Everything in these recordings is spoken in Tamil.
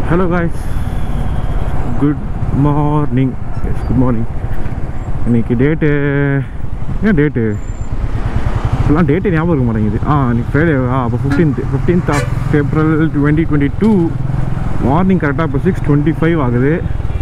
Hello guys good morning yes good morning இன்னைக்கு டேட்டு ஏன் டேட்டு இப்போலாம் டேட்டு ஞாபகம் இருக்க மாட்டேங்குது ஆ இன்னைக்கு ஃப்ரைடே ஆ அப்போ fifteenth fifteenth of April twenty twenty two morning கரெக்டாக இப்போ சிக்ஸ் டுவெண்ட்டி ஃபைவ் ஆகுது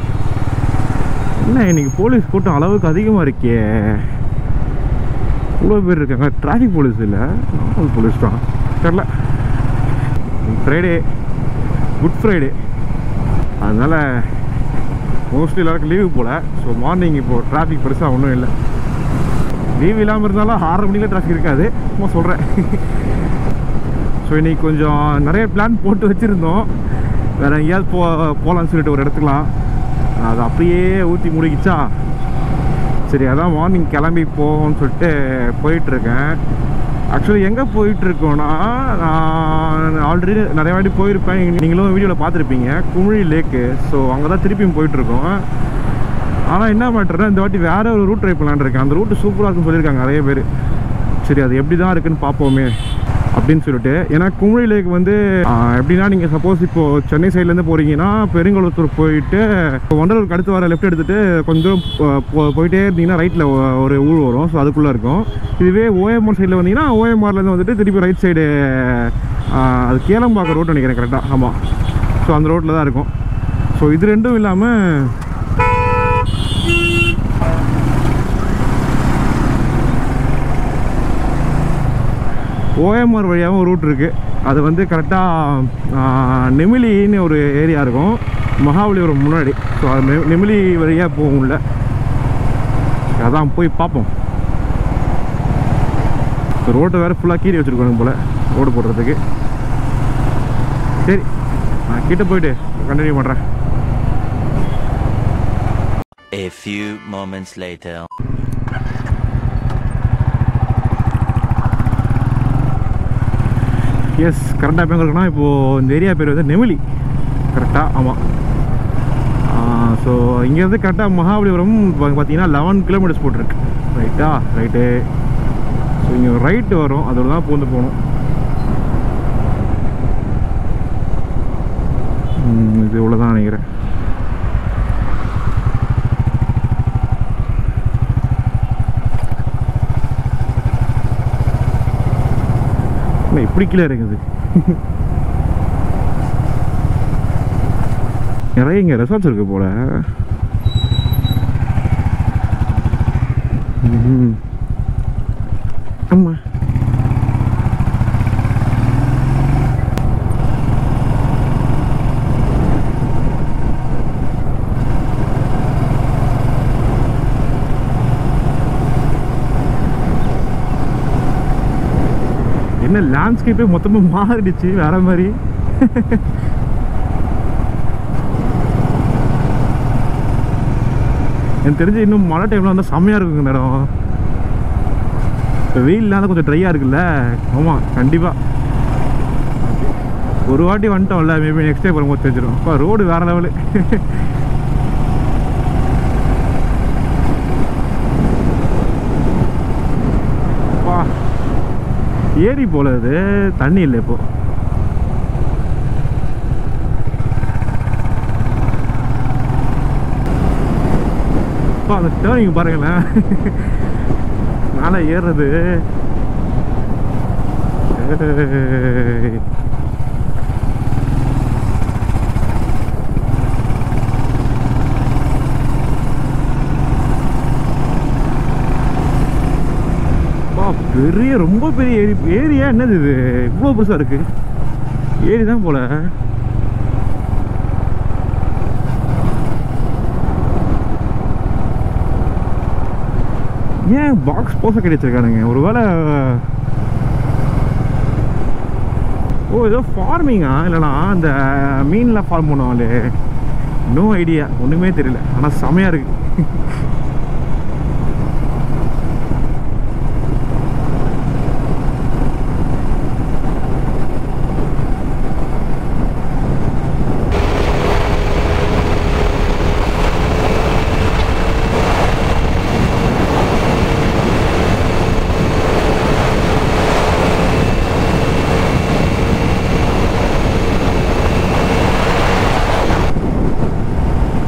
என்ன இன்னைக்கு போலீஸ் கூட்டம் அளவுக்கு அதிகமாக இருக்கே இவ்வளோ பேர் இருக்காங்க டிராஃபிக் போலீஸ் இல்லை நார்மல் போலீஸ் தான் தெரில ஃப்ரைடே குட் ஃப்ரைடே அதனால் மோஸ்ட்லி எல்லாருக்கும் லீவு போல் ஸோ மார்னிங் இப்போது டிராஃபிக் பெருசாக ஒன்றும் இல்லை லீவ் இல்லாமல் இருந்தாலும் ஆறரை மணிக்கு டிராஃபிக் இருக்காது சும்மா சொல்கிறேன் ஸோ இன்னைக்கு கொஞ்சம் நிறைய பிளான் போட்டு வச்சுருந்தோம் வேறு எங்கேயாவது போ போகலான்னு சொல்லிட்டு ஒரு இடத்துக்குலாம் அது அப்படியே ஊற்றி முடிக்கிச்சா சரி அதான் மார்னிங் கிளம்பி போவோம்னு சொல்லிட்டு போயிட்டுருக்கேன் ஆக்சுவலி எங்கே போயிட்டுருக்கோன்னா நான் ஆல்ரெடி நிறைய வாட்டி போயிருப்பேன் நீங்களும் வீடியோவில் பார்த்துருப்பீங்க குமிழி லேக்கு ஸோ அங்கே தான் திருப்பியும் போயிட்டுருக்கோம் ஆனால் என்ன பண்ணுறேன்னா இந்த வாட்டி வேறு ஒரு ரூட் ட்ரை பண்ணலான்னு இருக்கேன் அந்த ரூட்டு சூப்பராக இருக்குன்னு சொல்லியிருக்காங்க நிறைய பேர் சரி அது எப்படி தான் இருக்குன்னு பார்ப்போமே அப்படின்னு சொல்லிட்டு ஏன்னா குமிழி லேக் வந்து ஆ, எப்படின்னா நீங்கள் சப்போஸ் இப்போது சென்னை சைட்லேருந்து போகிறீங்கன்னா பெருங்குளத்தூர் போயிட்டு ஒண்டலூருக்கு அடுத்து வர லெஃப்ட் எடுத்துகிட்டு கொஞ்சம் தூரம் போ- போ- போயிட்டே இருந்தீங்கன்னா ரைட்டில் ஒரு ஊர் வரும் ஸோ அதுக்குள்ளே இருக்கும் இதுவே ஓஎம்ஆர் சைடில் வந்தீங்கன்னா ஓஎம்ஆர்லேருந்து வந்துட்டு திருப்பி ரைட் சைடு அது கேளம்பாக்கம் ரோடு நினைக்கிறேன் கரெக்டாக ஆமாம் ஸோ அந்த ரோட்டில் தான் இருக்கும் ஸோ இது ரெண்டும் இல்லாமல் ஓஎம்ஆர் வழியாகவும் ரூட் இருக்குது அது வந்து கரெக்டாக நெமிலின்னு ஒரு ஏரியா இருக்கும் மகாபலிபுரம் முன்னாடி ஸோ அது நெ- நெமிலி வழியாக போகும்ல அதான் போய் பார்ப்போம் ரோட்டை வேறு ஃபுல்லாக கீறி வச்சுருக்கோம் போல் ரோடு போடுறதுக்கு சரி நான் கிட்ட போயிட்டு கண்டினியூ பண்ணுறேன் A few moments later. Yes கரெக்டாக இப்போ எங்கே இருக்குன்னா இப்போது இந்த ஏரியா பேர் வந்து நெமிலி கரெக்டாக ஆமாம் ஸோ இங்கேருந்து கரெக்டாக மகாபலிபுரம் பா- பார்த்தீங்கன்னா லெவன் கிலோமீட்டர்ஸ் போட்டிருக்கு ரைட்டா ரைட்டு ஸோ இங்கே ரைட்டு வரும் அதோட தான் பூந்து போகணும் ம், இது இவ்வளோ தான் நினைக்கிறேன் என்ன இப்படி கீழே இருக்குது நிறைய இங்கே ரெசார்ட்ஸ் இருக்கு போல ம்ஹும். ஆமா என்ன லேண்ட்ஸ்கேப்பே மொத்தமாக மாறிடுச்சு வேற மாதிரி எனக்கு தெரிஞ்சு இன்னும் மழை டைமில் வந்து செம்மையாக இருக்குங்க இந்த இடம் இப்போ வெயில் இல்லாத கொஞ்சம் ட்ரையாக இருக்குல்ல ஆமாம் கண்டிப்பாக ஒரு வாட்டி வந்துட்டோம்ல மேபி நெக்ஸ்ட் டே வரும்போது தெரிஞ்சிடும் அப்பா ரோடு வேறு லெவலு அப்பா ஏரி போல இது தண்ணி இல்லை இப்போ அப்பா அந்த டேர்னிங் பாருங்களேன் மேலே ஏறுறது ஏய். அப்பா, பெரிய ரொம்ப பெரிய ஏரி ஏரியா என்னது இது இவ்வளோ பெருசாக இருக்கு ஏரி தான் போல ஏன் பாக்ஸ் போச கட்டி வச்சிருக்கானுங்க ஒருவேளை ஓ ஏதோ ஃபார்மிங்கா இல்லைனா அந்த மீன்லாம் ஃபார்ம் பண்ணுவாங்களே நோ ஐடியா ஒன்றுமே தெரியல ஆனால் செமையாக இருக்கு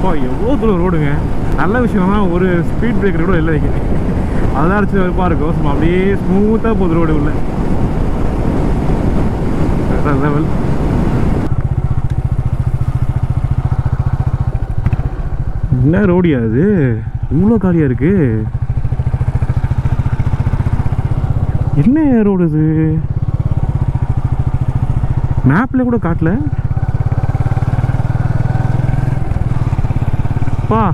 அப்பா எவ்வளோ தூரம் ரோடுங்க நல்ல விஷயம்னா ஒரு ஸ்பீட் பிரேக்கர் கூட இல்லை இங்கே அதெல்லாம் அடிச்சு வெறுப்பாக இருக்கும் சும்மா அப்படியே ஸ்மூத்தாக போகுது ரோடு உள்ள லெவல் என்ன ரோடியா அது இவ்வளோ காலியாக இருக்கு என்ன ரோடு இது மேப்பில் கூட காட்டல பா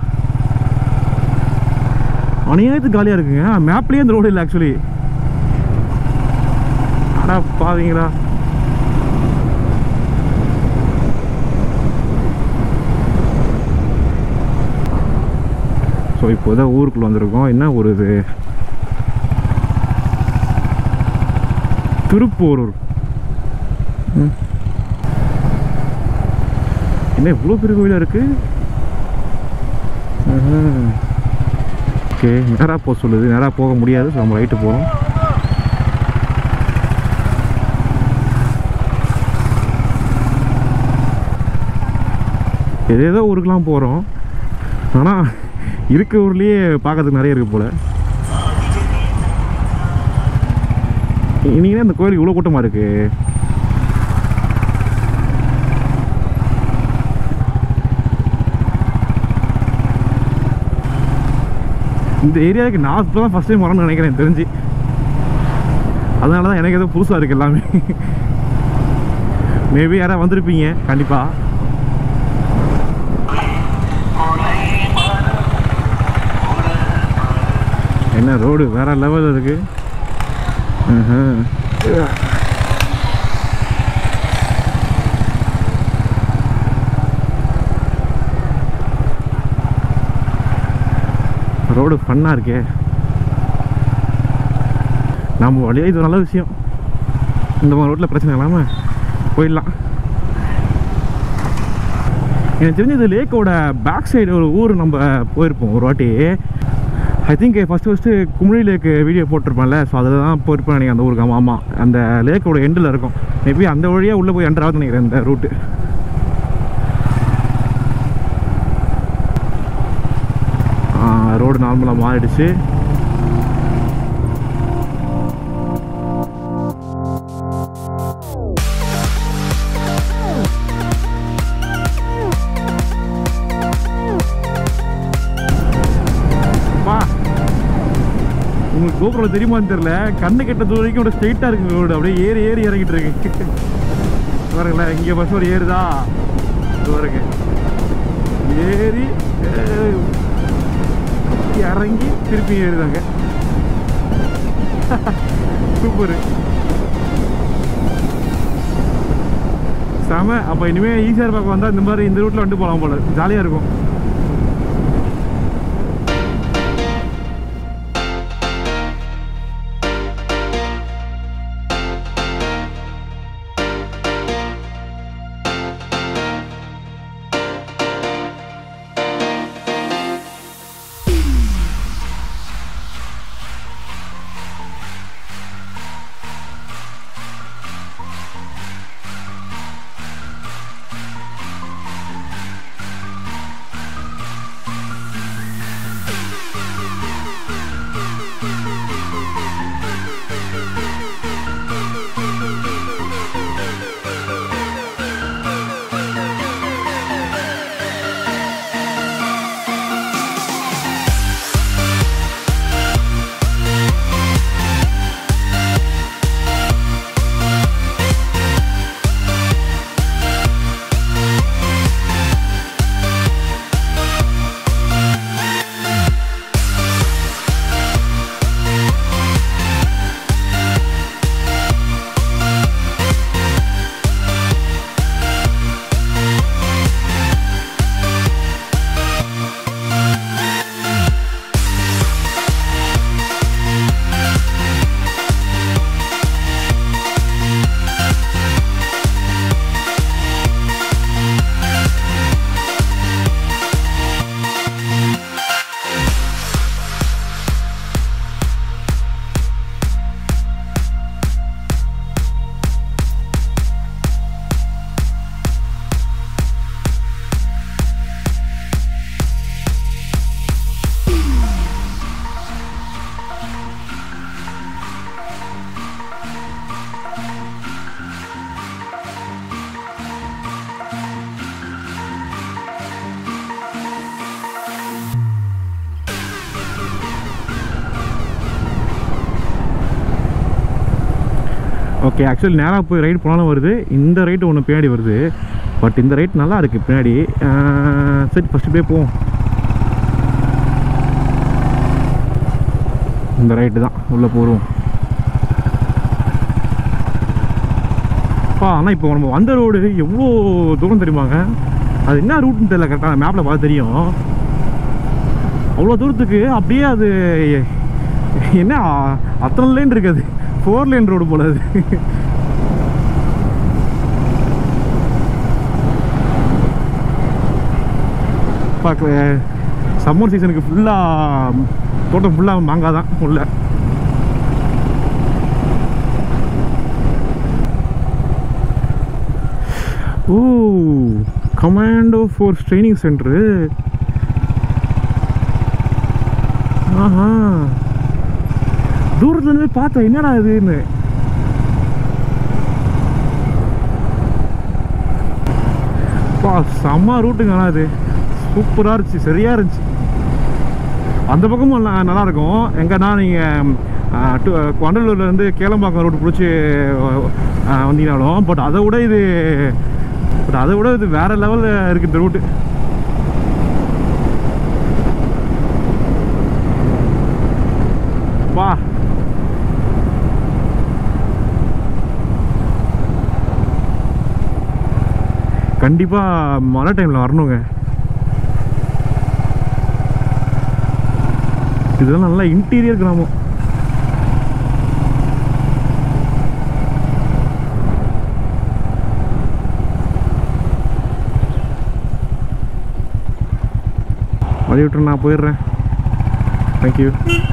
அநியாயத்து காலியாக இருக்குங்க மேப்லேயே அந்த ரோடு இல்லை ஆக்சுவலி அடா பாவீங்களா ஸோ இப்போ தான் ஊருக்குள்ள வந்திருக்கோம் என்ன ஊர் இது திருப்போரூர் ம். என்ன இவ்வளோ பெரிய கோயிலாக இருக்கு ஓகே நேராக போக சொல்லுது நேராக போக முடியாது ஸோ நம்ம ரைட்டு போகிறோம் ஏதேதோ ஊருக்கெலாம் போகிறோம் ஆனால் இருக்க ஊர்லேயே பார்க்கறதுக்கு நிறைய இருக்குது போல் இன்னைக்கு இந்த கோயிலுக்கு இவ்வளோ கூட்டமாக இருக்கு இந்த ஏரியாவுக்கு நான் இப்போ தான் ஃபஸ்ட் டைம் வரணும்னு நினைக்கிறேன் எனக்கு தெரிஞ்சு அதனால தான் எனக்கு ஏதோ புதுசாக இருக்குது எல்லாமே மேபி யாராவது வந்திருப்பீங்க கண்டிப்பாக என்ன ரோடு வேற லெவல் இருக்கு ம்ஹும். ரோடு ஃபன்னாக இருக்கே நம்ம வழியாக இது ஒரு நல்ல விஷயம் இந்த மாதிரி ரோட்டில் பிரச்சனை இல்லாமல் போயிடலாம் எனக்கு தெரிஞ்சது லேக்கோட பேக் சைடு ஒரு ஊர் நம்ம போயிருப்போம் ஒரு வாட்டி ஐ திங்க் ஃபஸ்ட்டு ஃபஸ்ட்டு குமிழி லேக்கு வீடியோ போட்டிருப்பேன்ல ஸோ அதில் தான் போயிருப்பேன் நினைக்கிறேன் அந்த ஊருக்கு ஆமாம் ஆமாம் அந்த லேக்கோட எண்டில் இருக்கும் மேபி அந்த வழியாக உள்ளே போய் என்டர் ஆகுது நினைக்கிறேன் இந்த ரூட்டு ரோடு நார்மலாக மாறிடுச்சு அப்பா உங்களுக்கு கோபுரம் தெரியுமான்னு தெரியல கண்ணு கெட்ட தூரம் வரைக்கும் அப்படியே ஸ்ட்ரெயிட்டாக இருக்கு ரோடு அப்படியே ஏறி ஏறி இறங்கிட்டு இருக்கு பாருங்களேன் இங்கே பஸ் ஒரு ஏறுதா இது பாருங்க ஏறி ஏ- இறங்கி திருப்பி ஏறுதாங்க சூப்பரு செம அப்போ இனிமேல் ஈஸியாக பக்கம் வந்தால் இந்த மாதிரி இந்த ரூட்டில் வந்துட்டு போகலாம் போல ஜாலியாக இருக்கும் ஓகே ஆக்சுவலி நேராக போய் ரைட் போனாலும் வருது இந்த ரைட்டு ஒன்று பின்னாடி வருது பட் இந்த ரைட் நல்லா இருக்குது பின்னாடி அஹ், சரி ஃபஸ்ட்டு போய் போவோம் இந்த ரைட்டு தான் உள்ளே போகிறோம் அப்பா ஆனால் இப்போ நம்ம வந்த ரோடு எவ்வளோ தூரம் தெரியுமாங்க அது என்ன ரூட்னு தெரியல கரெக்டாக மேப்பில் பார்த்து தெரியும் அவ்வளோ தூரத்துக்கு அப்படியே அது என்ன அ- அத்தனை லேன் இருக்குது ஃபோர் லேன் ரோடு போல அது பார்க்கல சம்மர் சீசனுக்கு ஃபுல்லாக தோட்டம் ஃபுல்லாக மாங்காய் தான் உள்ள ஓ கமாண்டோ ஃபோர்ஸ் ட்ரைனிங் சென்டரு ஆஹா தூரத்துல இருந்து பார்த்தேன் என்னடா இதுன்னு பா செம்ம ரூட்டுங்க ஆனால் அது சூப்பராக இருந்துச்சு சரியாக இருந்துச்சு அந்த பக்கமும் நல்லா நல்லா இருக்கும் எங்கன்னா நீங்கள் வண்டலூர்லேருந்து கேளம்பாக்கம் ரோடு பிடிச்சி வந்தீங்கனாலும் பட் அதை விட இது பட் அதை விட இது வேற லெவலில் இருக்குது இந்த ரூட்டு வா கண்டிப்பாக மழை டைமில் வரணுங்க இதெல்லாம் நல்லா இன்டீரியர் கிராமம் வழி விட்டு நான் போயிடுறேன் தேங்க்யூ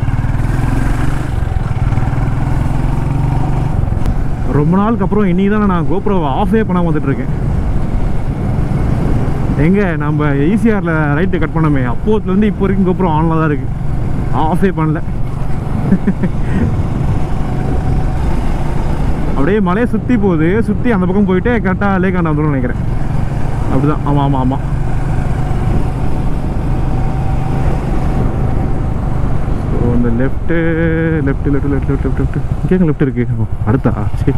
ரொம்ப நாளுக்கு அப்புறம் இன்னைக்கு தான் நான் கோப்ரோவை ஆஃபே பண்ணாமல் வந்துட்டு இருக்கேன் எங்க நம்ம ஈசிஆரில் ரைட்டு கட் பண்ணோமே அப்போத்துலேருந்து இப்போ வரைக்கும் கோப்ரோ ஆனில் தான் இருக்குது ஆஃபே பண்ணல அப்படியே மலையை சுற்றி போகுது சுற்றி அந்த பக்கம் போயிட்டு கரெக்டாக லேக்காண்ட வந்துடும் நினைக்கிறேன் அப்படிதான் ஆமாம் ஆமாம் ஆமாம் ஸோ இந்த left left left left left left left இங்கே லெஃப்ட் இருக்கு ஓ, அடுத்தா சரி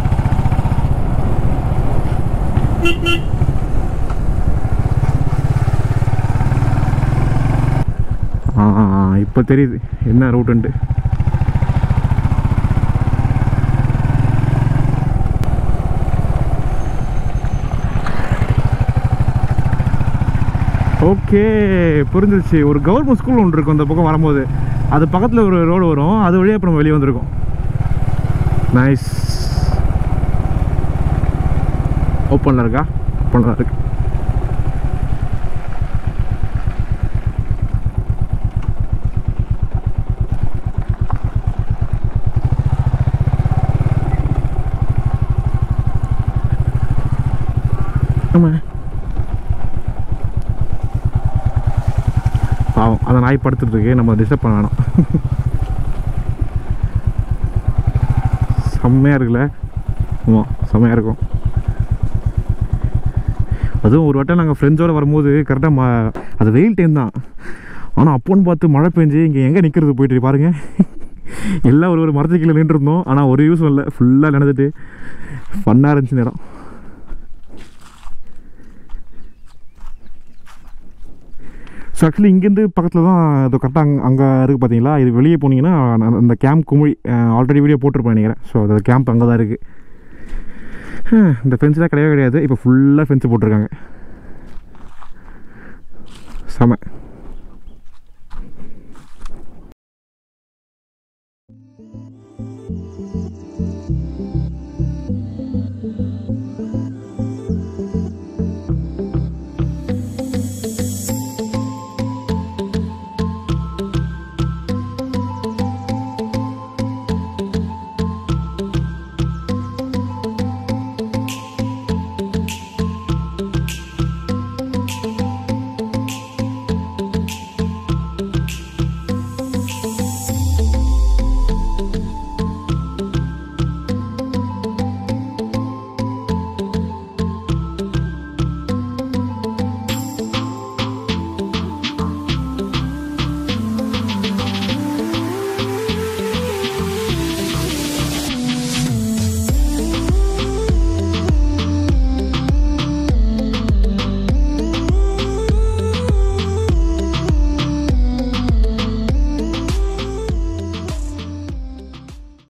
ஆ இப்போ தெரியுது என்ன ரூட்டுன்ட்டு ஓகே புரிஞ்சிருச்சு ஒரு கவர்மெண்ட் ஸ்கூல் ஒன்று இருக்கும் அந்த பக்கம் வரும்போது அது பக்கத்தில் ஒரு ரோடு வரும் அது வழியாக இப்போ நம்ம வெளியே வந்திருக்கோம் நைஸ் ஓப்பனில் இருக்கா ஓப்பனில் இருக்கு ஆமாம் பாவம் அதை நாய் படுத்துட்டு இருக்கு நம்ம டிஸ்டர்ப் பண்ண வேணாம் செம்மையாக இருக்குல்ல ஆமாம் செம்மையாக இருக்கும் அதுவும் ஒரு வட்டம் நாங்கள் ஃப்ரெண்ட்ஸோடு வரும்போது கரெக்டாக ம அது வெயில் டைம் தான் ஆனால் அப்போன்னு பார்த்து மழை பெஞ்சு இங்கே எங்கே நிற்கிறது போயிட்டு பாருங்க எல்லாம் ஒரு ஒரு மரத்துக்கு கீழே நின்றுருந்தோம் ஆனால் ஒரு யூஸும் இல்லை ஃபுல்லாக நினைச்சிட்டு ஃபன்னாக இருந்துச்சு நேரம் ஸோ ஆக்சுவலி இங்கேருந்து பக்கத்தில் தான் இது கரெக்டாக அங்கே அங்கே இருக்குது பார்த்தீங்களா இது வெளியே போனீங்கன்னா நான் அந்த கேம்ப் குமிழி ஆல்ரெடி வீடியோ போட்டிருப்பேன் நினைக்கிறேன் ஸோ அந்த கேம்ப் அங்கே தான் இருக்குது இந்த ஃபென்ஸ்லாம் கிடையவே கிடையாது இப்போ ஃபுல்லாக ஃபென்ஸ் போட்டிருக்காங்க செம